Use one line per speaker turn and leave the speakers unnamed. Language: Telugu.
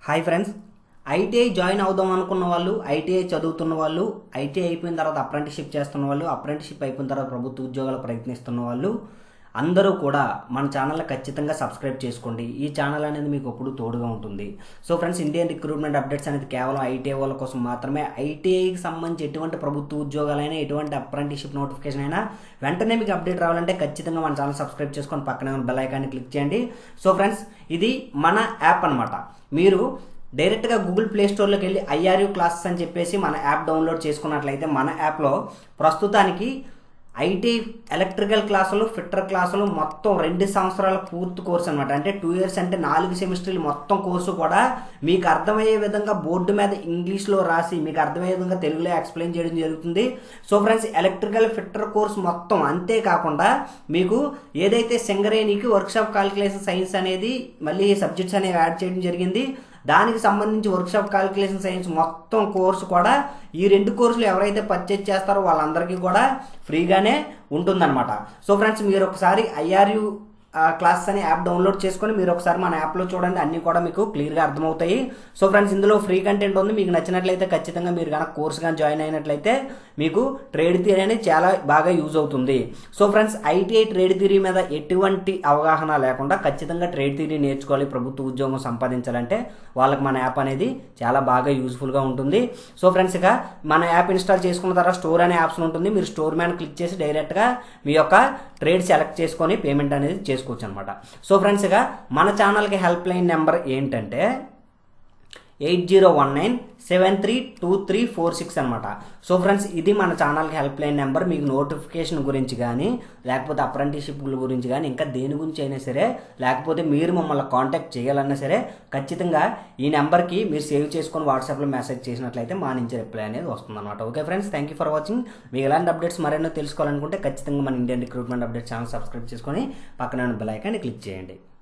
హాయ్ ఫ్రెండ్స్ ఐటీఐ జాయిన్ అవుదాం అనుకున్న వాళ్ళు ఐటీఐ చదువుతున్న వాళ్ళు ఐటీఐ అయిపోయిన తర్వాత అప్రెంటిషిప్ చేస్తున్న వాళ్ళు అప్రెంటిషిప్ అయిపోయిన తర్వాత ప్రభుత్వ ఉద్యోగాలు ప్రయత్నిస్తున్న వాళ్ళు అందరూ కూడా మన ఛానల్ ఖచ్చితంగా సబ్స్క్రైబ్ చేసుకోండి ఈ ఛానల్ అనేది మీకు ఎప్పుడు తోడుగా ఉంటుంది so friends Indian recruitment updates అనేది కేవలం ఐటీఐ వాళ్ళ కోసం మాత్రమే ఐటీఐకి సంబంధించి ఎటువంటి ప్రభుత్వ ఉద్యోగాలైనా ఎటువంటి అప్రెంటిషిప్ నోటిఫికేషన్ అయినా వెంటనే మీకు అప్డేట్ రావాలంటే ఖచ్చితంగా మన ఛానల్ సబ్స్క్రైబ్ చేసుకొని పక్కనే ఉన్న బెల్ ఐకాన్ని క్లిక్ చేయండి సో ఫ్రెండ్స్ ఇది మన యాప్ అనమాట మీరు డైరెక్ట్గా గూగుల్ ప్లే స్టోర్లోకి వెళ్ళి ఐఆర్యూ క్లాసెస్ అని చెప్పేసి మన యాప్ డౌన్లోడ్ చేసుకున్నట్లయితే మన యాప్లో ప్రస్తుతానికి ఐటీ ఎలక్ట్రికల్ క్లాసులు ఫిట్టర్ క్లాసులు మొత్తం రెండు సంవత్సరాల పూర్తి కోర్సు అనమాట అంటే టూ ఇయర్స్ అంటే నాలుగు సెమిస్టర్లు మొత్తం కోర్సు కూడా మీకు అర్థమయ్యే విధంగా బోర్డు మీద ఇంగ్లీష్లో రాసి మీకు అర్థమయ్యే విధంగా తెలుగులో ఎక్స్ప్లెయిన్ చేయడం జరుగుతుంది so friends electrical fitter course మొత్తం అంతేకాకుండా మీకు ఏదైతే సింగరేణికి వర్క్షాప్ కాలిక్యులేషన్ సైన్స్ అనేది మళ్ళీ సబ్జెక్ట్స్ అనేవి యాడ్ చేయడం జరిగింది దానికి సంబంధించి వర్క్షాప్ కాలిక్యులేషన్ సైన్స్ మొత్తం కోర్సు కూడా ఈ రెండు కోర్సులు ఎవరైతే పర్చేజ్ చేస్తారో వాళ్ళందరికీ కూడా ఫ్రీగానే ఉంటుందన్నమాట సో ఫ్రెండ్స్ మీరు ఒకసారి ఐఆర్యు క్లాస్ అనే యాప్ డౌన్లోడ్ చేసుకొని మీరు ఒకసారి మన యాప్లో చూడండి అన్నీ కూడా మీకు క్లియర్గా అర్థమవుతాయి సో ఫ్రెండ్స్ ఇందులో ఫ్రీ కంటెంట్ ఉంది మీకు నచ్చినట్లయితే ఖచ్చితంగా మీరు కనుక కోర్స్ కానీ జాయిన్ అయినట్లయితే మీకు ట్రేడ్ థియరీ అనేది చాలా బాగా యూజ్ అవుతుంది so friends ITI trade theory మీద ఎటువంటి అవగాహన లేకుండా ఖచ్చితంగా ట్రేడ్ థియరీ నేర్చుకోవాలి ప్రభుత్వ ఉద్యోగం సంపాదించాలంటే వాళ్ళకి మన యాప్ అనేది చాలా బాగా యూజ్ఫుల్గా ఉంటుంది సో ఫ్రెండ్స్ ఇక మన యాప్ ఇన్స్టాల్ చేసుకున్న తర్వాత స్టోర్ అనే ఆప్షన్ ఉంటుంది మీరు స్టోర్ మ్యాన్ క్లిక్ చేసి డైరెక్ట్గా మీ యొక్క ట్రేడ్ సెలెక్ట్ చేసుకొని పేమెంట్ అనేది చేసుకోవచ్చు అనమాట సో ఫ్రెండ్స్ ఇక మన ఛానల్కి హెల్ప్ లైన్ నెంబర్ ఏంటంటే eight zero one nine seven three two three four six అనమాట సో ఫ్రెండ్స్ ఇది మన ఛానల్కి హెల్ప్ లైన్ నెంబర్ మీకు నోటిఫికేషన్ గురించి కానీ లేకపోతే అప్రెంటిషిప్ గురించి కానీ ఇంకా దేని గురించి అయినా సరే లేకపోతే మీరు మమ్మల్ని కాంటాక్ట్ చేయాలన్నా సరే ఖచ్చితంగా ఈ నెంబర్కి మీరు సేవ్ చేసుకొని వాట్సాప్లో మెసేజ్ చేసినట్లయితే మా నుంచి రిప్లై అనేది వస్తుంది అనమాట okay friends thank you for watching మీకు ఎలాంటి అప్డేట్స్ మరెన్నో తెలుసుకోవాలనుకుంటే ఖచ్చితంగా మన Indian recruitment update channel subscribe చేసుకొని పక్కన బెల్ ఐకాన్ని క్లిక్ చేయండి